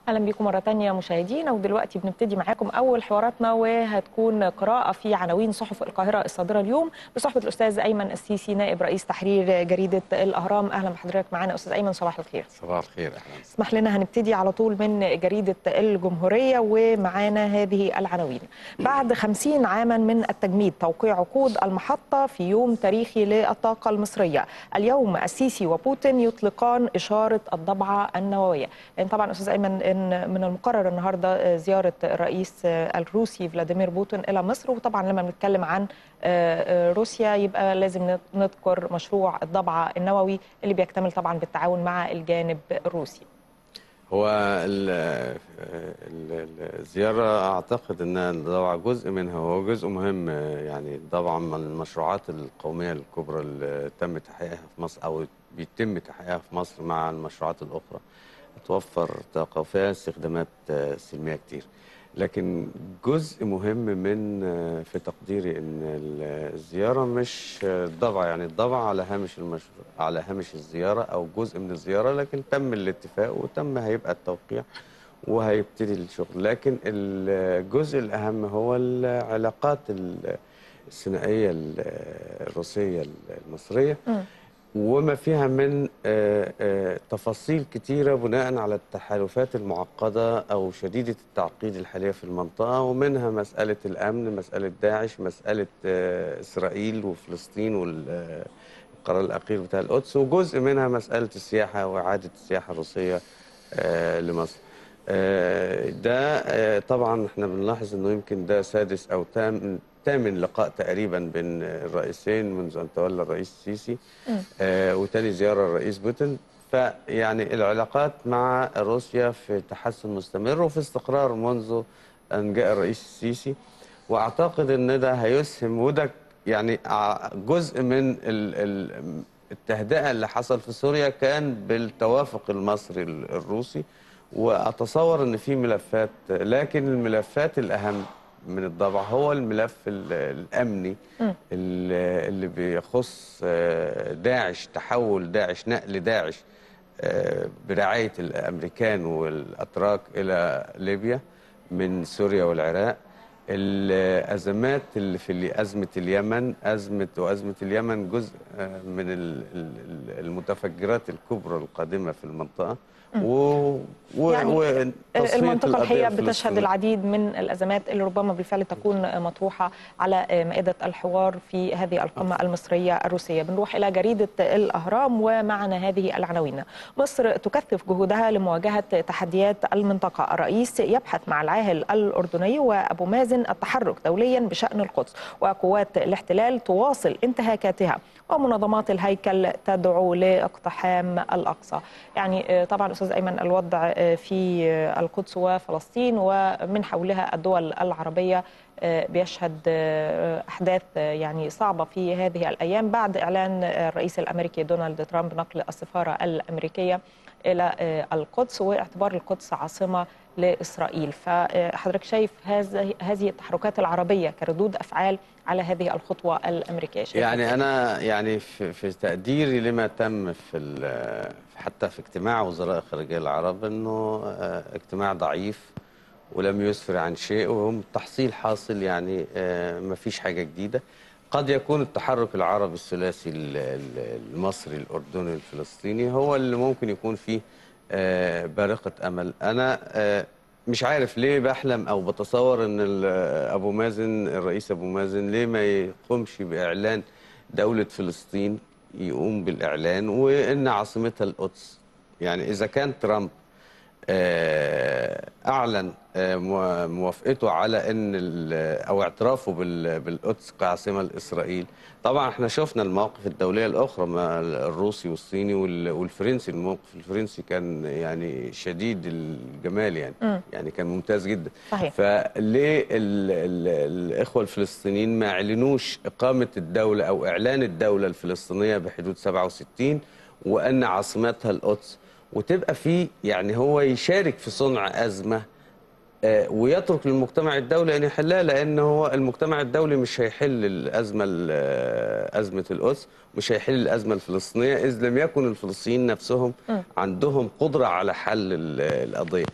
اهلا بيكم مره تانية مشاهدينا ودلوقتي بنبتدي معاكم اول حواراتنا وهتكون قراءه في عناوين صحف القاهره الصادره اليوم بصحبه الاستاذ ايمن السيسي نائب رئيس تحرير جريده الاهرام اهلا بحضرتك معانا استاذ ايمن صباح الخير صباح الخير اهلا اسمح لنا هنبتدي على طول من جريده الجمهوريه ومعانا هذه العناوين بعد 50 عاما من التجميد توقيع عقود المحطه في يوم تاريخي للطاقه المصريه اليوم السيسي وبوتين يطلقان اشاره الضبعه النوويه يعني طبعا استاذ ايمن ان من المقرر النهارده زياره الرئيس الروسي فلاديمير بوتين الى مصر وطبعا لما بنتكلم عن روسيا يبقى لازم نذكر مشروع الضبعه النووي اللي بيكتمل طبعا بالتعاون مع الجانب الروسي. هو ال- ال- الزيارة أعتقد أنها طبعا جزء منها هو جزء مهم يعني طبعا من المشروعات القومية الكبرى اللي تم تحقيقها في مصر أو بيتم تحقيقها في مصر مع المشروعات الأخرى توفر طاقة وفيها استخدامات سلمية كتير لكن جزء مهم من في تقديري ان الزياره مش الضبع يعني الضبع على هامش المشروع على هامش الزياره او جزء من الزياره لكن تم الاتفاق وتم هيبقى التوقيع وهيبتدي الشغل لكن الجزء الاهم هو العلاقات الثنائيه الروسيه المصريه م. وما فيها من تفاصيل كتيرة بناء على التحالفات المعقدة أو شديدة التعقيد الحالية في المنطقة ومنها مسألة الأمن مسألة داعش مسألة إسرائيل وفلسطين والقرار الأخير بتاع القدس وجزء منها مسألة السياحة وإعادة السياحة الروسية لمصر ده طبعا احنا بنلاحظ انه يمكن ده سادس او تام ثامن لقاء تقريبا بين الرئيسين منذ ان تولى الرئيس السيسي آه وتاني زياره الرئيس بوتين فيعني العلاقات مع روسيا في تحسن مستمر وفي استقرار منذ ان جاء الرئيس السيسي واعتقد ان ده هيسهم وده يعني جزء من التهدئه اللي حصل في سوريا كان بالتوافق المصري الروسي واتصور ان في ملفات لكن الملفات الاهم من الضبع هو الملف الامني اللي بيخص داعش تحول داعش نقل داعش برعايه الامريكان والاتراك الى ليبيا من سوريا والعراق الازمات اللي في ازمه اليمن ازمه وازمه اليمن جزء من المتفجرات الكبرى القادمه في المنطقه و... و... يعني المنطقة الحقيقة بتشهد العديد من الأزمات اللي ربما بالفعل تكون مطروحة على مائدة الحوار في هذه القمة المصرية الروسية بنروح إلى جريدة الأهرام ومعنا هذه العناوين مصر تكثف جهودها لمواجهة تحديات المنطقة الرئيس يبحث مع العاهل الأردني وأبو مازن التحرك دوليا بشأن القدس وقوات الاحتلال تواصل انتهاكاتها ومنظمات الهيكل تدعو لاقتحام الأقصى يعني طبعا أستاذ أيمن الوضع في القدس وفلسطين ومن حولها الدول العربية بيشهد أحداث يعني صعبة في هذه الأيام بعد إعلان الرئيس الأمريكي دونالد ترامب نقل السفارة الأمريكية إلى القدس واعتبار القدس عاصمة لإسرائيل فحضرتك شايف هذه هذه التحركات العربية كردود أفعال على هذه الخطوة الأمريكية يعني أنا يعني في, في تقديري لما تم في حتى في اجتماع وزراء الخارجية العرب أنه اجتماع ضعيف ولم يسفر عن شيء وهم تحصيل حاصل يعني ما فيش حاجة جديدة قد يكون التحرك العربي الثلاثي المصري الأردني الفلسطيني هو اللي ممكن يكون فيه بارقة أمل أنا مش عارف ليه بحلم أو بتصور أن أبو مازن الرئيس أبو مازن ليه ما يقومش بإعلان دولة فلسطين يقوم بالإعلان وأن عاصمتها القدس يعني إذا كان ترامب أعلن موافقته على ان او اعترافه بالقدس كعاصمه لاسرائيل طبعا احنا شفنا المواقف الدوليه الاخرى مع الروسي والصيني والفرنسي الموقف الفرنسي كان يعني شديد الجمال يعني م. يعني كان ممتاز جدا صحيح. فليه ال ال الاخوه الفلسطينيين ما اعلنوش اقامه الدوله او اعلان الدوله الفلسطينيه بحدود 67 وان عاصمتها القدس وتبقى في يعني هو يشارك في صنع ازمه آه، ويترك للمجتمع الدولي ان يحلها لان هو المجتمع الدولي مش هيحل الازمه ال- آه، ازمه القدس مش هيحل الازمه الفلسطينيه اذ لم يكن الفلسطينيين نفسهم عندهم قدره على حل ال- القضيه.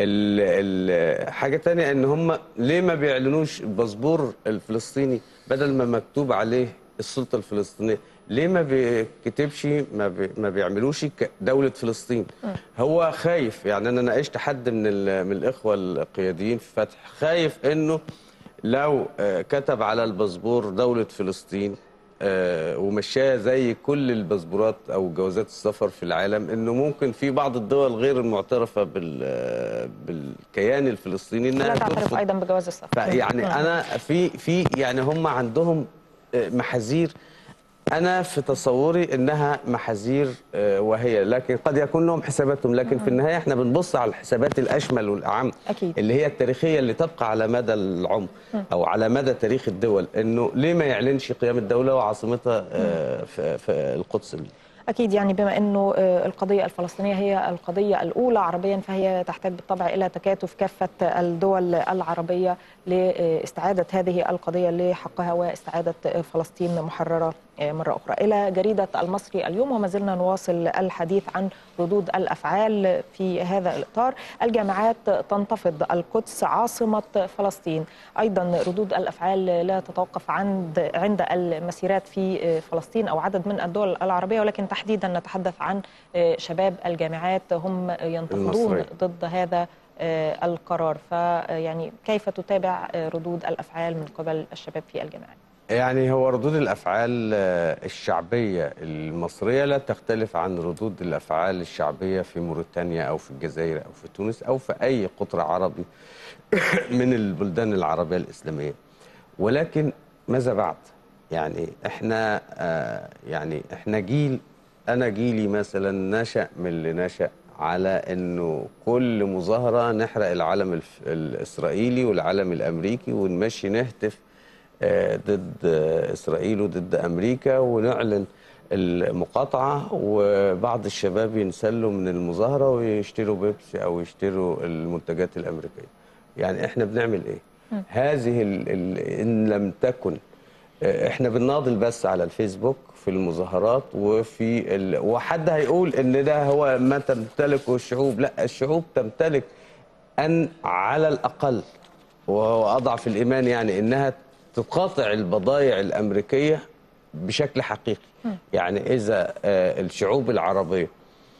ال- ال- حاجه تانية ان هم ليه ما بيعلنوش الباسبور الفلسطيني بدل ما مكتوب عليه السلطه الفلسطينيه ليه ما بيكتبش ما, بي ما بيعملوش ك- دولة فلسطين هو خايف يعني أنا ناقشت حد من, ال- من الإخوة القياديين في فتح خايف إنه لو آه، كتب على الباسبور دولة فلسطين آه، ومشاها زي كل الباسبورات أو جوازات السفر في العالم إنه ممكن في بعض الدول غير المعترفة بال آه، بالكيان الفلسطيني لا إنها تعترف ترفض ايضا بجواز السفر فيعني مم. انا في في يعني هم عندهم آه، محاذير انا في تصوري انها محاذير آه، وهي لكن قد يكون لهم حساباتهم لكن في النهايه احنا بنبص على الحسابات الاشمل والاعم أكيد. اللي هي التاريخيه اللي تبقى على مدى العمر او على مدى تاريخ الدول انه ليه ما يعلنش قيام الدوله وعاصمتها آه، في في القدس أكيد يعني بما أنه آه، القضية الفلسطينية هي القضية الأولى عربيا فهي تحتاج بالطبع إلى تكاتف كافة الدول العربية لاستعادة هذه القضية لحقها واستعادة فلسطين محررة آه، مرة أخرى إلى جريدة المصري اليوم وما زلنا نواصل الحديث عن ردود الأفعال في هذا الإطار الجامعات تنتفض القدس عاصمة فلسطين أيضا ردود الأفعال لا تتوقف عند عند المسيرات في آه، فلسطين أو عدد من الدول العربية ولكن تحديدا نتحدث عن آه، شباب الجامعات هم ينتفضون المصرية. ضد هذا آه، القرار فيعني كيف تتابع آه، ردود الأفعال من قبل الشباب في الجامعات يعني هو ردود الافعال آه، الشعبيه المصريه لا تختلف عن ردود الافعال الشعبيه في موريتانيا او في الجزائر او في تونس او في اي قطر عربي من البلدان العربيه الاسلاميه ولكن ماذا بعد يعني احنا آه، يعني احنا جيل انا جيلي مثلا نشا من اللي نشا على انه كل مظاهره نحرق العلم الف- الاسرائيلي والعلم الامريكي ونمشي نهتف آه، ضد آه، اسرائيل وضد امريكا ونعلن المقاطعه وبعض الشباب ينسلوا من المظاهره ويشتروا بيبسي او يشتروا المنتجات الامريكيه. يعني احنا بنعمل ايه؟ هذه ال ال ان لم تكن آه، احنا بنناضل بس على الفيسبوك في المظاهرات وفي ال... وحد هيقول ان ده هو ما تمتلكه الشعوب لا الشعوب تمتلك ان على الاقل وهو اضعف الايمان يعني انها تقاطع البضائع الامريكيه بشكل حقيقي يعني اذا آه، الشعوب العربيه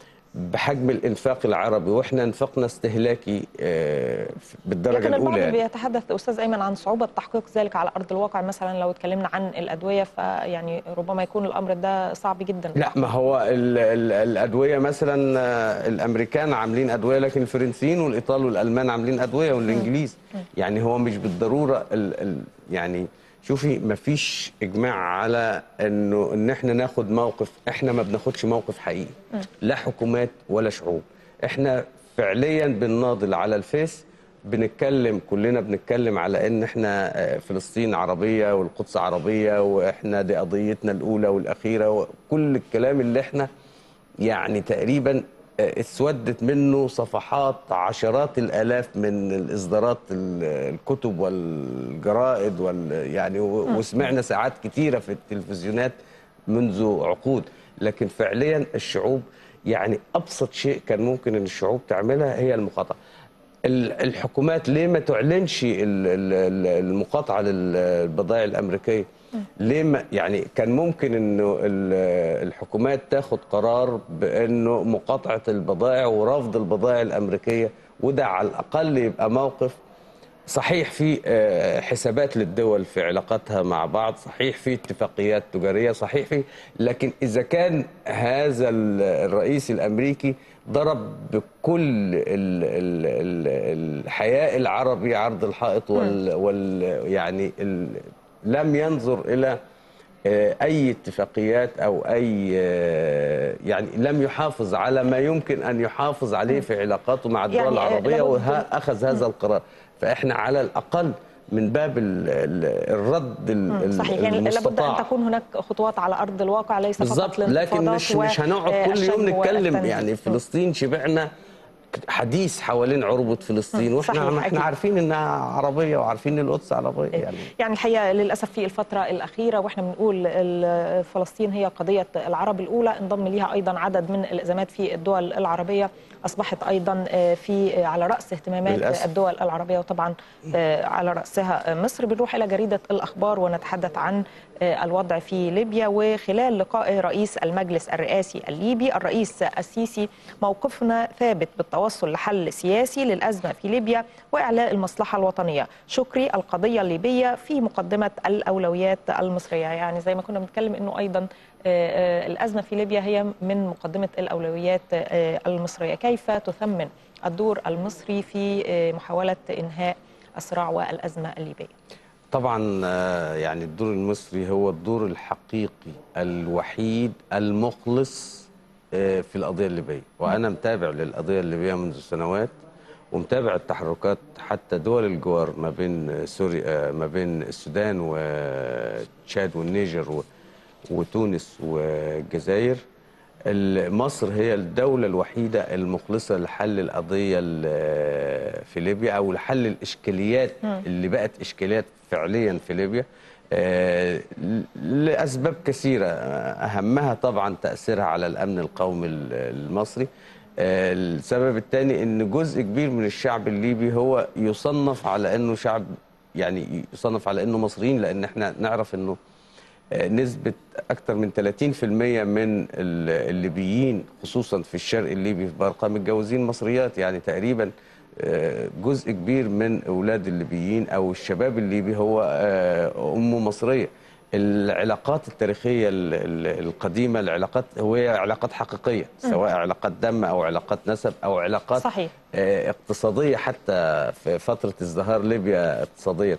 بحجم الانفاق العربي واحنا انفاقنا استهلاكي آه، بالدرجه لكن البعض الاولى يعني. بيتحدث استاذ ايمن عن صعوبه تحقيق ذلك على ارض الواقع مثلا لو اتكلمنا عن الادويه فيعني ربما يكون الامر ده صعب جدا لا ما هو ال ال الادويه مثلا آه، الامريكان عاملين ادويه لكن الفرنسيين والايطال والالمان عاملين ادويه والانجليز يعني هو مش بالضروره ال ال يعني شوفي ما فيش اجماع على انه ان احنا ناخد موقف احنا ما بناخدش موقف حقيقي لا حكومات ولا شعوب احنا فعليا بنناضل على الفيس بنتكلم كلنا بنتكلم على ان احنا آه، فلسطين عربيه والقدس عربيه واحنا دي قضيتنا الاولى والاخيره وكل الكلام اللي احنا يعني تقريبا آه، اسودت منه صفحات عشرات الالاف من الاصدارات ال- الكتب والجرائد وال يعني و- وسمعنا ساعات كتيره في التلفزيونات منذ عقود لكن فعليا الشعوب يعني ابسط شيء كان ممكن ان الشعوب تعملها هي المقاطعه ال- الحكومات ليه ما تعلنش ال- ال- ال- المقاطعه للبضائع الامريكيه ليه ما يعني كان ممكن انه ال- الحكومات تاخد قرار بانه مقاطعه البضائع ورفض البضائع الامريكيه وده على الاقل يبقى موقف صحيح في آه، حسابات للدول في علاقاتها مع بعض صحيح في اتفاقيات تجارية صحيح في لكن إذا كان هذا ال- الرئيس الأمريكي ضرب بكل ال ال ال الحياء العربي عرض الحائط وال, وال يعني ال لم ينظر إلى آه، أي اتفاقيات أو أي آه، يعني لم يحافظ على ما يمكن أن يحافظ عليه في علاقاته مع الدول يعني، آه، العربية لابد- وأخذ هذا القرار فإحنا على الأقل من باب ال- ال- الرد ال- ال- صحيح يعني لابد ان المستطاع تكون هناك خطوات على ارض الواقع ليس فقط بالظبط لكن الانتفاضات مش مش هنقعد كل والشن يوم نتكلم والتنمية. يعني فلسطين شبعنا حديث حوالين عروبه فلسطين واحنا صحيح، احنا أكيد. عارفين انها عربيه وعارفين ان القدس عربيه يعني يعني الحقيقه للاسف في الفتره الاخيره واحنا بنقول ال- فلسطين هي قضيه العرب الاولى انضم ليها ايضا عدد من الازمات في الدول العربيه اصبحت ايضا آه، في آه، على راس اهتمامات للأسف. الدول العربيه وطبعا آه، على راسها مصر بنروح الى جريده الاخبار ونتحدث عن آه، الوضع في ليبيا وخلال لقاء رئيس المجلس الرئاسي الليبي الرئيس السيسي موقفنا ثابت بالتوصل لحل سياسي للازمه في ليبيا واعلاء المصلحه الوطنيه شكري القضيه الليبيه في مقدمه الاولويات المصريه يعني زي ما كنا بنتكلم انه ايضا آه، آه، الازمه في ليبيا هي من مقدمه الاولويات آه، المصريه كيف تثمن الدور المصري في آه، محاوله انهاء الصراع والازمه الليبيه طبعا آه، يعني الدور المصري هو الدور الحقيقي الوحيد المخلص آه، في القضيه الليبيه وانا متابع للقضيه الليبيه منذ سنوات ومتابع التحركات حتى دول الجوار ما بين سوريا آه، ما بين السودان وتشاد والنيجر و- وتونس والجزائر ال- مصر هي الدولة الوحيدة المخلصة لحل القضية ال- في ليبيا أو لحل الإشكاليات اللي بقت إشكاليات فعليا في ليبيا آه، ل- لأسباب كثيرة آه، أهمها طبعا تأثيرها على الأمن القومي ال- المصري آه، السبب الثاني ان جزء كبير من الشعب الليبي هو يصنف على انه شعب يعني يصنف على انه مصريين لان احنا نعرف انه آه، نسبة أكثر من 30% من ال- الليبيين خصوصا في الشرق الليبي بأرقام متجوزين مصريات يعني تقريبا آه، جزء كبير من أولاد الليبيين أو الشباب الليبي هو آه، أمه مصرية العلاقات التاريخية ال- ال- القديمة العلاقات هي علاقات حقيقية سواء علاقات دم أو علاقات نسب أو علاقات صحيح. آه، اقتصادية حتى في فترة ازدهار ليبيا اقتصاديا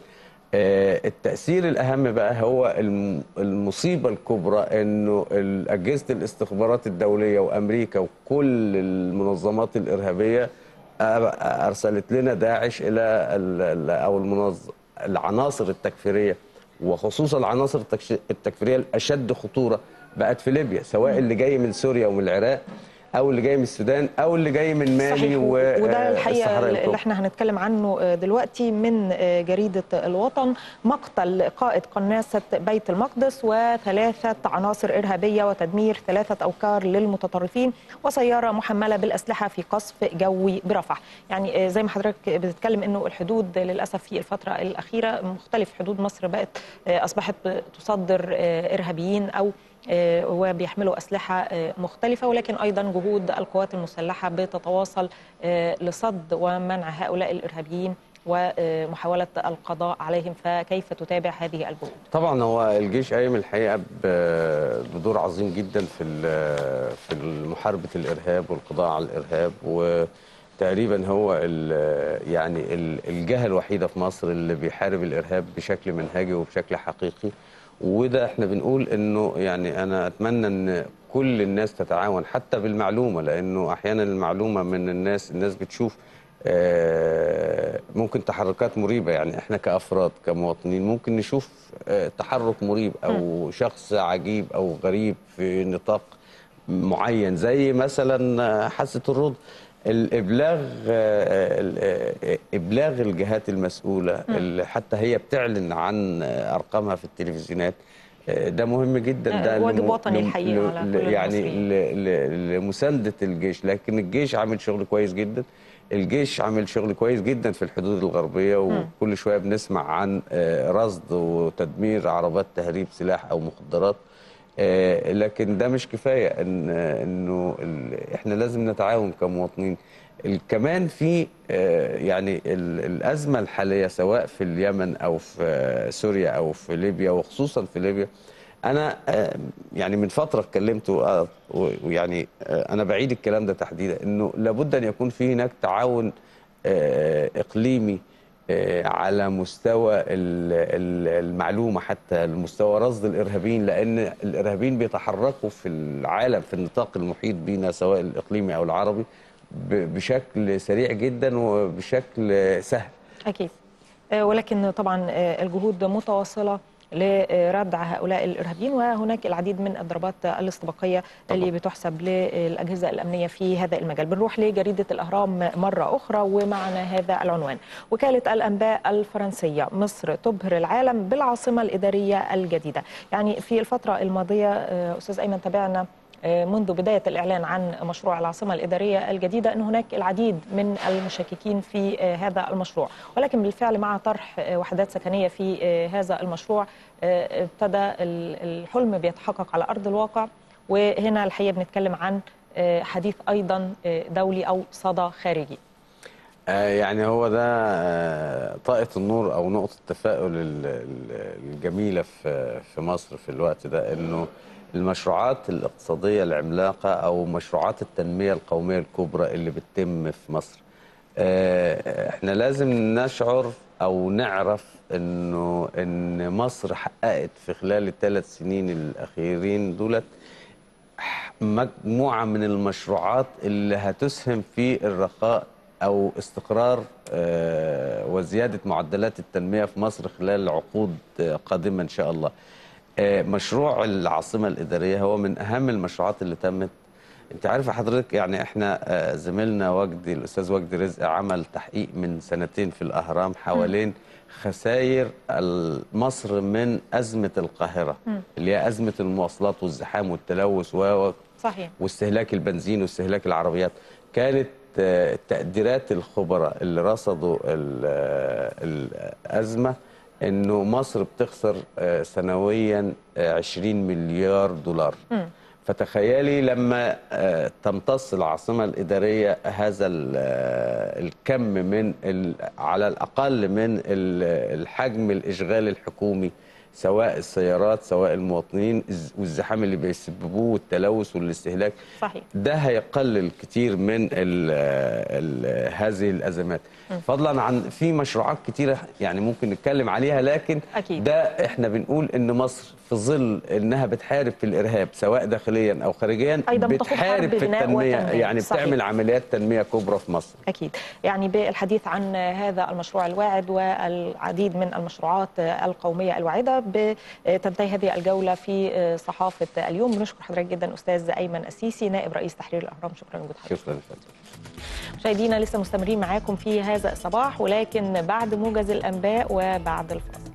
آه، التأثير الأهم بقى هو الم- المصيبة الكبرى أنه ال- أجهزة الاستخبارات الدولية وأمريكا وكل المنظمات الإرهابية أ- أرسلت لنا داعش إلى ال- ال- أو المنظ... العناصر التكفيرية وخصوصا العناصر التكش- التكفيرية الأشد خطورة بقت في ليبيا سواء اللي جاي من سوريا ومن العراق أو اللي جاي من السودان أو اللي جاي من مالي صحيح و- وده والصحراء الحقيقه اللي الكبرى. احنا هنتكلم عنه آه، دلوقتي من آه، جريده الوطن مقتل قائد قناصه بيت المقدس وثلاثه عناصر ارهابيه وتدمير ثلاثه اوكار للمتطرفين وسياره محمله بالاسلحه في قصف جوي برفح يعني آه، زي ما حضرتك بتتكلم انه الحدود للاسف في الفتره الاخيره مختلف حدود مصر بقت آه، اصبحت تصدر آه، ارهابيين او آه، وبيحملوا أسلحة آه، مختلفة ولكن أيضا جهود القوات المسلحة بتتواصل آه، لصد ومنع هؤلاء الإرهابيين ومحاولة القضاء عليهم فكيف تتابع هذه الجهود؟ طبعا هو الجيش قايم الحقيقه ب- بدور عظيم جدا في ال- في محاربه الارهاب والقضاء على الارهاب وتقريبا هو ال- يعني ال- الجهه الوحيده في مصر اللي بيحارب الارهاب بشكل منهجي وبشكل حقيقي وده احنا بنقول انه يعني انا اتمنى ان كل الناس تتعاون حتى بالمعلومه لانه احيانا المعلومه من الناس الناس بتشوف آه، ممكن تحركات مريبة يعني احنا كأفراد كمواطنين ممكن نشوف آه، تحرك مريب أو شخص عجيب أو غريب في نطاق معين زي مثلا آه، حادثة الرد الإبلاغ آه، ال- آه، إبلاغ الجهات المسؤولة اللي حتى هي بتعلن عن آه، أرقامها في التلفزيونات آه، ده مهم جدا آه، ده واجب لم- وطني لم- الحقيقة ل- على ل- كل يعني المصريين. ل- ل- لمساندة الجيش لكن الجيش عامل شغل كويس جدا الجيش عامل شغل كويس جدا في الحدود الغربية وكل شوية بنسمع عن آه، رصد وتدمير عربات تهريب سلاح أو مخدرات آه، لكن ده مش كفاية إن آه، إنه ال- إحنا لازم نتعاون كمواطنين ال- كمان في آه، يعني ال- الأزمة الحالية سواء في اليمن أو في آه، سوريا أو في ليبيا وخصوصا في ليبيا انا آه، يعني من فتره اتكلمت و- ويعني آه، انا بعيد الكلام ده تحديدا انه لابد ان يكون في هناك تعاون آه، اقليمي آه، على مستوى ال- ال- المعلومه حتى المستوى رصد الارهابيين لان الارهابيين بيتحركوا في العالم في النطاق المحيط بينا سواء الاقليمي او العربي ب- بشكل سريع جدا وبشكل سهل أكيد آه، ولكن طبعا آه، الجهود متواصلة لردع هؤلاء الارهابيين وهناك العديد من الضربات الاستباقيه اللي بتحسب للاجهزه الامنيه في هذا المجال بنروح لجريده الاهرام مره اخرى ومعنا هذا العنوان وكاله الانباء الفرنسيه مصر تبهر العالم بالعاصمه الاداريه الجديده يعني في الفتره الماضيه استاذ ايمن تابعنا منذ بداية الإعلان عن مشروع العاصمة الإدارية الجديدة أن هناك العديد من المشككين في هذا المشروع ولكن بالفعل مع طرح وحدات سكنية في هذا المشروع ابتدى الحلم بيتحقق على أرض الواقع وهنا الحقيقة بنتكلم عن حديث أيضا دولي أو صدى خارجي يعني هو ده طاقة النور أو نقطة التفاؤل الجميلة في مصر في الوقت ده إنه المشروعات الاقتصادية العملاقة أو مشروعات التنمية القومية الكبرى اللي بتتم في مصر احنا لازم نشعر أو نعرف إنه إن مصر حققت في خلال الثلاث سنين الأخيرين دولت مجموعة من المشروعات اللي هتسهم في الرخاء أو استقرار وزيادة معدلات التنمية في مصر خلال عقود قادمة إن شاء الله مشروع العاصمة الإدارية هو من أهم المشروعات اللي تمت أنت عارف حضرتك يعني إحنا زميلنا وجدي الأستاذ وجدي رزق عمل تحقيق من سنتين في الأهرام حوالين خسائر مصر من أزمة القاهرة اللي هي أزمة المواصلات والزحام والتلوث و صحيح واستهلاك البنزين واستهلاك العربيات كانت تقديرات الخبراء اللي رصدوا الأزمة انه مصر بتخسر سنويا 20 مليار دولار م. فتخيلي لما تمتص العاصمه الاداريه هذا الكم من على الاقل من الحجم الاشغال الحكومي سواء السيارات سواء المواطنين والزحام اللي بيسببوه والتلوث والاستهلاك صحيح ده هيقلل كتير من ال ال هذه الازمات م. فضلا عن في مشروعات كتيره يعني ممكن نتكلم عليها لكن أكيد. ده احنا بنقول ان مصر في ظل انها بتحارب في الارهاب سواء داخليا او خارجيا أيضا بتحارب في التنميه يعني صحيح. بتعمل عمليات تنميه كبرى في مصر اكيد يعني بالحديث عن هذا المشروع الواعد والعديد من المشروعات القوميه الواعده بتنتهي هذه الجوله في صحافه اليوم بنشكر حضرتك جدا استاذ ايمن السيسي نائب رئيس تحرير الاهرام شكرا لوجود حضرتك شكرا مشاهدينا لسه مستمرين معاكم في هذا الصباح ولكن بعد موجز الانباء وبعد الفاصل